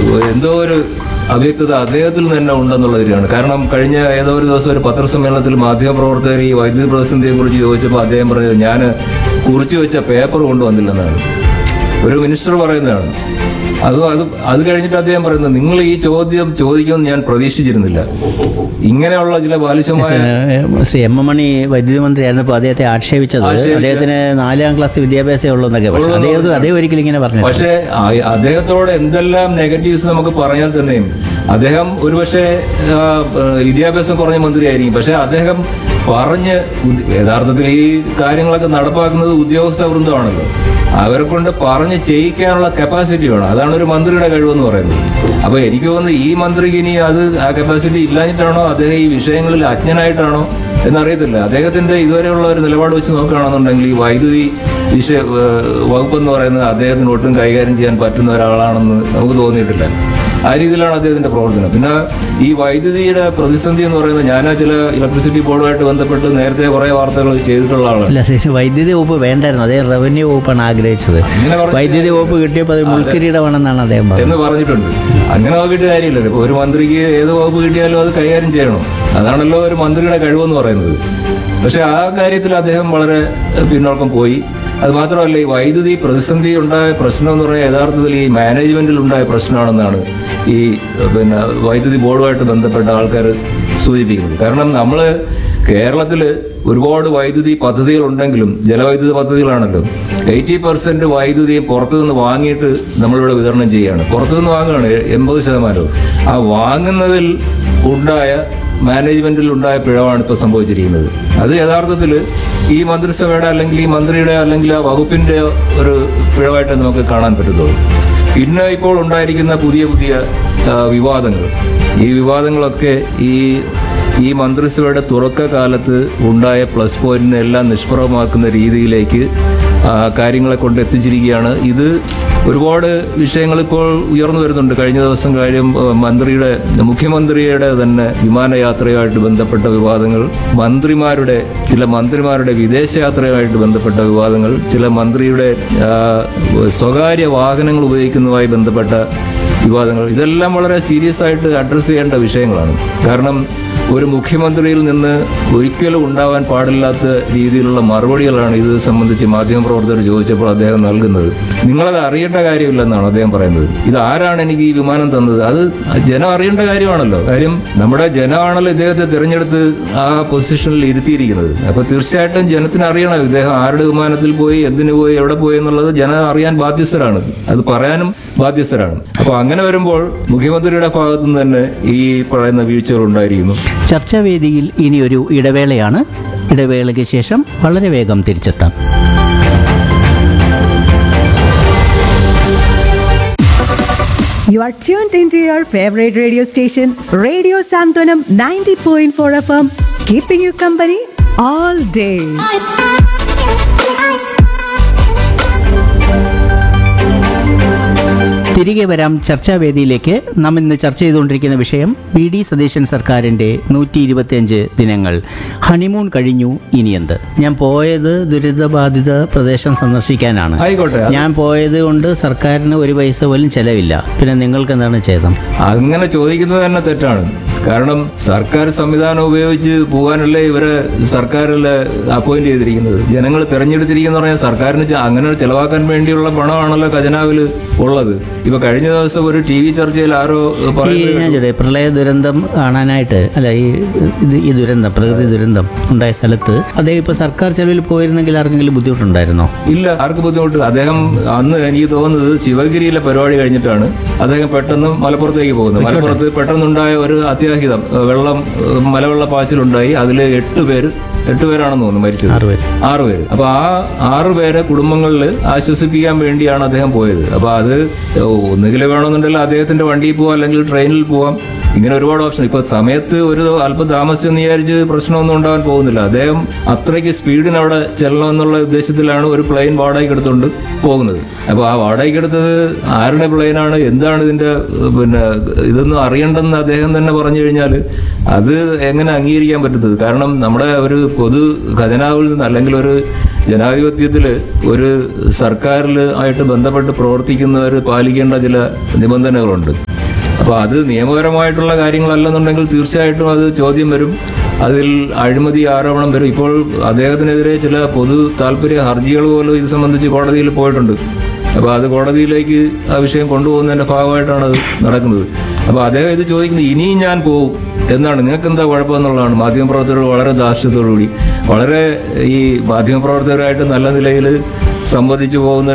എന്തോ ഒരു അവ്യക്തത അദ്ദേഹത്തിൽ തന്നെ ഉണ്ടെന്നുള്ള ശരിയാണ് കാരണം കഴിഞ്ഞ ഏതോ ഒരു ദിവസം ഒരു പത്രസമ്മേളനത്തിൽ മാധ്യമപ്രവർത്തകർ ഈ വൈദ്യുതി പ്രതിസന്ധിയെ കുറിച്ച് ചോദിച്ചപ്പോൾ അദ്ദേഹം പറഞ്ഞത് ഞാൻ കുറിച്ചു വെച്ച പേപ്പർ കൊണ്ടുവന്നില്ലെന്നാണ് ഒരു മിനിസ്റ്റർ പറയുന്നതാണ് അത് അത് അത് കഴിഞ്ഞിട്ട് അദ്ദേഹം പറയുന്നത് നിങ്ങൾ ഈ ചോദ്യം ചോദിക്കുമെന്ന് ഞാൻ പ്രതീക്ഷിച്ചിരുന്നില്ല ഇങ്ങനെയുള്ള ചില ബാലിശമായ ഏഹ് ശ്രീ എം എം മണി വൈദ്യുതി മന്ത്രിയായിരുന്നപ്പോൾ അദ്ദേഹത്തെ ആക്ഷേപിച്ചത് അദ്ദേഹത്തിന് നാലാം ക്ലാസ് വിദ്യാഭ്യാസമേ ഉള്ളൂ എന്നൊക്കെ പക്ഷേ അദ്ദേഹം അതേ ഒരിക്കലും ഇങ്ങനെ പറഞ്ഞു പക്ഷേ ആ- അദ്ദേഹത്തോട് എന്തെല്ലാം നെഗറ്റീവ്സ് നമുക്ക് പറഞ്ഞാൽ തന്നെയും അദ്ദേഹം ഒരുപക്ഷെ ആ, വിദ്യാഭ്യാസം കുറഞ്ഞ മന്ത്രിയായിരിക്കും പക്ഷെ അദ്ദേഹം പറഞ്ഞ് ഉദ്- യഥാർത്ഥത്തിൽ ഈ കാര്യങ്ങളൊക്കെ നടപ്പാക്കുന്നത് ഉദ്യോഗസ്ഥ വൃന്ദമാണല്ലോ അവരെ കൊണ്ട് പറഞ്ഞ് ചെയ്യിക്കാനുള്ള കപ്പാസിറ്റി വേണം അതാണ് ഒരു മന്ത്രിയുടെ കഴിവെന്ന് പറയുന്നത് അപ്പൊ എനിക്ക് തോന്നുന്നു ഈ മന്ത്രിക്ക് ഇനി അത് ആ കപ്പാസിറ്റി ഇല്ലാഞ്ഞിട്ടാണോ അദ്ദേഹം ഈ വിഷയങ്ങളിൽ അജ്ഞനായിട്ടാണോ എന്നറിയത്തില്ല അദ്ദേഹത്തിന്റെ ഇതുവരെയുള്ള ഒരു നിലപാട് വെച്ച് നോക്കുകയാണെന്നുണ്ടെങ്കിൽ ഈ വൈദ്യുതി വിഷയ വകുപ്പ് എന്ന് പറയുന്നത് അദ്ദേഹത്തിന് ഒട്ടും കൈകാര്യം ചെയ്യാൻ പറ്റുന്ന ഒരാളാണെന്ന് നമുക്ക് തോന്നിയിട്ടില്ല ആ രീതിയിലാണ് അദ്ദേഹത്തിന്റെ പ്രവർത്തനം പിന്നെ ഈ വൈദ്യുതിയുടെ പ്രതിസന്ധി എന്ന് പറയുന്നത് ഞാൻ ചില ഇലക്ട്രിസിറ്റി ബോർഡുമായിട്ട് ബന്ധപ്പെട്ട് നേരത്തെ കുറെ വാർത്തകൾ ചെയ്തിട്ടുള്ള ആളാണ് അല്ല ഇത് വൈദ്യുതി വകുപ്പ് വേണ്ടായിരുന്നു അദ്ദേഹം റവന്യൂ വകുപ്പാണ് ആഗ്രഹിച്ചത് ഇങ്ങനെ പറഞ്ഞ് വൈദ്യുതി വകുപ്പ് കിട്ടിയപ്പോൾ അത് മുൾക്കിരീടമാണെന്നാണ് അദ്ദേഹം പറഞ്ഞത് എന്ന് പറഞ്ഞിട്ടുണ്ട് അങ്ങനെ നോക്കിയിട്ട് കാര്യമില്ലല്ലോ ഇപ്പൊ ഒരു മന്ത്രിക്ക് ഏത് വകുപ്പ് കിട്ടിയാലും അത് കൈകാര്യം ചെയ്യണം അതാണല്ലോ ഒരു മന്ത്രിയുടെ കഴിവെന്ന് പറയുന്നത് പക്ഷെ ആ കാര്യത്തിൽ അദ്ദേഹം വളരെ പിന്നോക്കം പോയി അത് മാത്രമല്ല ഈ വൈദ്യുതി പ്രതിസന്ധി ഉണ്ടായ പ്രശ്നം എന്ന് പറയുന്നത് യഥാർത്ഥത്തിൽ ഈ മാനേജ്മെന്റിൽ ഉണ്ടായ പ്രശ്നമാണെന്നാണ് ഈ പിന്നെ വൈദ്യുതി ബോർഡുമായിട്ട് ബന്ധപ്പെട്ട ആൾക്കാർ സൂചിപ്പിക്കുന്നത് കാരണം നമ്മൾ കേരളത്തിൽ ഒരുപാട് വൈദ്യുതി പദ്ധതികൾ ഉണ്ടെങ്കിലും ജലവൈദ്യുത പദ്ധതികളാണല്ലോ എയ്റ്റി പെർസെന്റ് വൈദ്യുതിയും പുറത്തുനിന്ന് വാങ്ങിയിട്ട് നമ്മളിവിടെ വിതരണം ചെയ്യുകയാണ് പുറത്തുനിന്ന് വാങ്ങുകയാണ് എൺപത് ശതമാനവും ആ വാങ്ങുന്നതിൽ ഉണ്ടായ മാനേജ്മെന്റിൽ ഉണ്ടായ പിഴവാണ് ഇപ്പോൾ സംഭവിച്ചിരിക്കുന്നത് അത് യഥാർത്ഥത്തിൽ ഈ മന്ത്രിസഭയുടെ അല്ലെങ്കിൽ ഈ മന്ത്രിയുടെ അല്ലെങ്കിൽ ആ വകുപ്പിന്റെ ഒരു പിഴവായിട്ട് നമുക്ക് കാണാൻ പറ്റത്തുള്ളൂ പിന്നെ ഇപ്പോൾ ഉണ്ടായിരിക്കുന്ന പുതിയ പുതിയ ആ, വിവാദങ്ങൾ ഈ വിവാദങ്ങളൊക്കെ ഈ ഈ മന്ത്രിസഭയുടെ തുടക്കകാലത്ത് ഉണ്ടായ പ്ലസ് പോയിന്റിനെ എല്ലാം നിഷ്പ്രഭമാക്കുന്ന രീതിയിലേക്ക് ആ, കാര്യങ്ങളെ കൊണ്ട് എത്തിച്ചിരിക്കുകയാണ് ഇത് ഒരുപാട് വിഷയങ്ങൾ ഇപ്പോൾ ഉയർന്നു വരുന്നുണ്ട് കഴിഞ്ഞ ദിവസം കാര്യം ആ, മന്ത്രിയുടെ മുഖ്യമന്ത്രിയുടെ തന്നെ വിമാനയാത്രയുമായിട്ട് ബന്ധപ്പെട്ട വിവാദങ്ങൾ മന്ത്രിമാരുടെ ചില മന്ത്രിമാരുടെ വിദേശയാത്രയുമായിട്ട് ബന്ധപ്പെട്ട വിവാദങ്ങൾ ചില മന്ത്രിയുടെ ആ, സ്വകാര്യ വാഹനങ്ങൾ ഉപയോഗിക്കുന്നതുമായി ബന്ധപ്പെട്ട വിവാദങ്ങൾ ഇതെല്ലാം വളരെ സീരിയസ് ആയിട്ട് അഡ്രസ്സ് ചെയ്യേണ്ട വിഷയങ്ങളാണ് കാരണം ഒരു മുഖ്യമന്ത്രിയിൽ നിന്ന് ഒരിക്കലും ഉണ്ടാവാൻ പാടില്ലാത്ത രീതിയിലുള്ള മറുപടികളാണ് ഇത് സംബന്ധിച്ച് മാധ്യമപ്രവർത്തകർ ചോദിച്ചപ്പോൾ അദ്ദേഹം നൽകുന്നത് നിങ്ങളത് അറിയേണ്ട കാര്യമില്ലെന്നാണ് അദ്ദേഹം പറയുന്നത് ഇത് ആരാണ് എനിക്ക് ഈ വിമാനം തന്നത് അത് ജനം അറിയേണ്ട കാര്യമാണല്ലോ കാര്യം നമ്മുടെ ജനമാണല്ലോ ഇദ്ദേഹത്തെ തിരഞ്ഞെടുത്ത് ആ പൊസിഷനിൽ ഇരുത്തിയിരിക്കുന്നത് അപ്പൊ തീർച്ചയായിട്ടും ജനത്തിന് അറിയണം ഇദ്ദേഹം ആരുടെ വിമാനത്തിൽ പോയി എന്തിനു പോയി എവിടെ പോയി എന്നുള്ളത് ജനം അറിയാൻ ബാധ്യസ്ഥരാണ് അത് പറയാനും ബാധ്യസ്ഥരാണ് അപ്പൊ അങ്ങനെ വരുമ്പോൾ മുഖ്യമന്ത്രിയുടെ ഭാഗത്തു നിന്ന് തന്നെ ഈ പറയുന്ന വീഴ്ചകൾ ഉണ്ടായിരിക്കുന്നു ചർച്ചാവേദിയിൽ ഇനി ഒരു ഇടവേളയാണ് ഇടവേളയ്ക്ക് ശേഷം വളരെ വേഗം തിരിച്ചെത്താം You are tuned into your favorite radio station, Radio Santonam 90.4 FM, keeping you company all day. തിരികെ വരാം ചർച്ചാവേദിയിലേക്ക് നാം ഇന്ന് ചർച്ച ചെയ്തുകൊണ്ടിരിക്കുന്ന വിഷയം വി ഡി സതീശൻ സർക്കാരിൻ്റെ നൂറ്റി ഇരുപത്തിയഞ്ച് ദിനങ്ങൾ ഹണിമൂൺ കഴിഞ്ഞു ഇനിയെന്ത് ഞാൻ പോയത് ദുരിതബാധിത പ്രദേശം സന്ദർശിക്കാനാണ് ആയിക്കോട്ടെ ഞാൻ പോയത് കൊണ്ട് സർക്കാരിന് ഒരു പൈസ പോലും ചെലവില്ല പിന്നെ നിങ്ങൾക്ക് എന്താണ് ഛേദം അങ്ങനെ ചോദിക്കുന്നത് തന്നെ തെറ്റാണ് കാരണം സർക്കാർ സംവിധാനം ഉപയോഗിച്ച് പോകാനല്ലേ ഇവരെ സർക്കാരില് അപ്പോയിന്റ് ചെയ്തിരിക്കുന്നത് ജനങ്ങൾ തെരഞ്ഞെടുത്തിരിക്കുന്ന പറഞ്ഞാൽ സർക്കാരിന് ചെ- അങ്ങനെ ചെലവാക്കാൻ വേണ്ടിയുള്ള പണമാണല്ലോ ഖജനാവിൽ ഉള്ളത് ഇപ്പൊ കഴിഞ്ഞ ദിവസം ഒരു ടി വി ചർച്ചയിൽ ആരോ ഈ പറയുന്നത് ഞാൻ ചോദിക്കട്ടെ പ്രളയ ദുരന്തം കാണാനായിട്ട് അല്ല ഈ ഇത് ഈ ദുരന്തം പ്രകൃതി ദുരന്തം ഉണ്ടായ സ്ഥലത്ത് അദ്ദേഹം ഇപ്പോൾ സർക്കാർ ചെലവിൽ പോയിരുന്നെങ്കിൽ ആർക്കെങ്കിലും ബുദ്ധിമുട്ടുണ്ടായിരുന്നോ ഇല്ല ആർക്ക് ബുദ്ധിമുട്ട് അദ്ദേഹം അന്ന് എനിക്ക് തോന്നുന്നത് ശിവഗിരിയിലെ പരിപാടി കഴിഞ്ഞിട്ടാണ് അദ്ദേഹം പെട്ടെന്ന് മലപ്പുറത്തേക്ക് പോകുന്നത് മലപ്പുറത്ത് പെട്ടെന്നുണ്ടായ ഒരു അത്യാഹിതം ഏഹ് വെള്ളം ഏഹ് മലവെള്ള പാച്ചിലുണ്ടായി അതിൽ എട്ട് പേര് എട്ട് പേരാണെന്ന് തോന്നുന്നു മരിച്ചത് ആറ് പേര് ആറ് പേര് അപ്പൊ ആ ആറ് പേരെ കുടുംബങ്ങളിൽ ആശ്വസിപ്പിക്കാൻ വേണ്ടിയാണ് അദ്ദേഹം പോയത് അപ്പൊ അത് ഒന്നുകിൽ വേണമെന്നുണ്ടെങ്കിൽ അദ്ദേഹത്തിന്റെ വണ്ടിയിൽ പോവാം അല്ലെങ്കിൽ ട്രെയിനിൽ പോവാം ഇങ്ങനെ ഒരുപാട് ഓപ്ഷൻ ഇപ്പൊ സമയത്ത് ഒരു അല്പം താമസിച്ചെന്ന് വിചാരിച്ച് പ്രശ്നമൊന്നും ഉണ്ടാകാൻ പോകുന്നില്ല അദ്ദേഹം അത്രയ്ക്ക് സ്പീഡിന് അവിടെ ചെല്ലണം എന്നുള്ള ഉദ്ദേശത്തിലാണ് ഒരു പ്ലെയിൻ വാടകയ്ക്ക് എടുത്തുകൊണ്ട് പോകുന്നത് അപ്പൊ ആ വാടകയ്ക്ക് എടുത്തത് ആരുടെ പ്ലെയിനാണ് എന്താണ് ഇതിന്റെ ഏഹ്, പിന്നെ ഇതൊന്നും അറിയണ്ടെന്ന് അദ്ദേഹം തന്നെ പറഞ്ഞു കഴിഞ്ഞാൽ അത് എങ്ങനെ അംഗീകരിക്കാൻ പറ്റുന്നത് കാരണം നമ്മുടെ ഒരു പൊതു ഖജനാവിൽ നിന്ന് അല്ലെങ്കിൽ ഒരു ജനാധിപത്യത്തിൽ ഒരു സർക്കാരിൽ ആയിട്ട് ബന്ധപ്പെട്ട് പ്രവർത്തിക്കുന്നവർ പാലിക്കേണ്ട ചില നിബന്ധനകളുണ്ട് അപ്പോൾ അത് നിയമപരമായിട്ടുള്ള കാര്യങ്ങളല്ലെന്നുണ്ടെങ്കിൽ തീർച്ചയായിട്ടും അത് ചോദ്യം വരും അതിൽ അഴിമതി ആരോപണം വരും ഇപ്പോൾ അദ്ദേഹത്തിനെതിരെ ചില പൊതു താല്പര്യ ഹർജികൾ പോലും ഇത് സംബന്ധിച്ച് കോടതിയിൽ പോയിട്ടുണ്ട് അപ്പോൾ അത് കോടതിയിലേക്ക് ആ വിഷയം കൊണ്ടുപോകുന്നതിൻ്റെ ഭാഗമായിട്ടാണ് അത് നടക്കുന്നത് അപ്പോൾ അദ്ദേഹം ഇത് ചോദിക്കുന്നത് ഇനിയും ഞാൻ പോകും എന്നാണ് നിങ്ങൾക്ക് എന്താ കുഴപ്പമെന്നുള്ളതാണ് മാധ്യമപ്രവർത്തകർ വളരെ ധാർഷ്ട്യത്തോടുകൂടി വളരെ ഈ മാധ്യമപ്രവർത്തകരായിട്ട് നല്ല നിലയിൽ സംവദിച്ചു പോകുന്ന